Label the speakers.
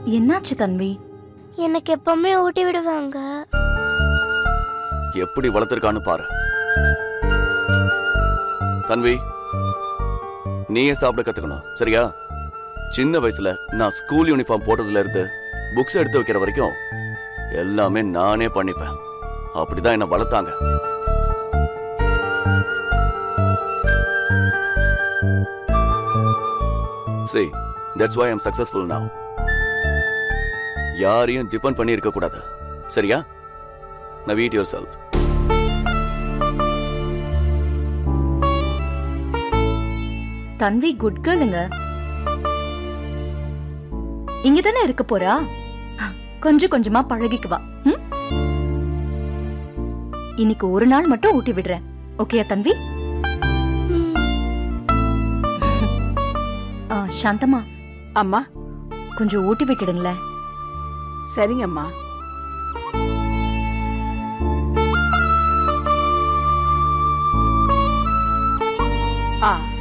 Speaker 1: என்னாச்சு தன்வி
Speaker 2: எனக்கு எப்பவுமே ஊட்டி விடுவாங்க
Speaker 3: எப்படி வளர்த்துருக்கான்னு பாரு தன்வி நீயே சாப்பிட கத்துக்கணும் சரியா சின்ன வயசுல நான் ஸ்கூல் யூனிஃபார்ம் போட்டதுல இருந்து புக்ஸ் எடுத்து வைக்கிற வரைக்கும் எல்லாமே நானே பண்ணிப்பேன் அப்படிதான் என்ன வளர்த்தாங்க see that's why i'm successful now யாரையும் டிபெண்ட் பண்ணி இருக்க கூடாது சரியா now eat yourself
Speaker 1: Tanvi good கேர்ளுங்க இங்க தானே இருக்க போறா கொஞ்சம் கொஞ்சமா பழகிக்குவா ம்? இன்னைக்கு ஒரு நாள் மட்டும் ஊட்டி விடுறேன் ஓகேயா தன்வி
Speaker 2: ம்.
Speaker 1: ஆ, சாந்தம்மா
Speaker 4: அம்மா
Speaker 1: கொஞ்சம் ஊட்டி விட்டுடுங்களேன்
Speaker 4: சரிங்கம்மா ஆ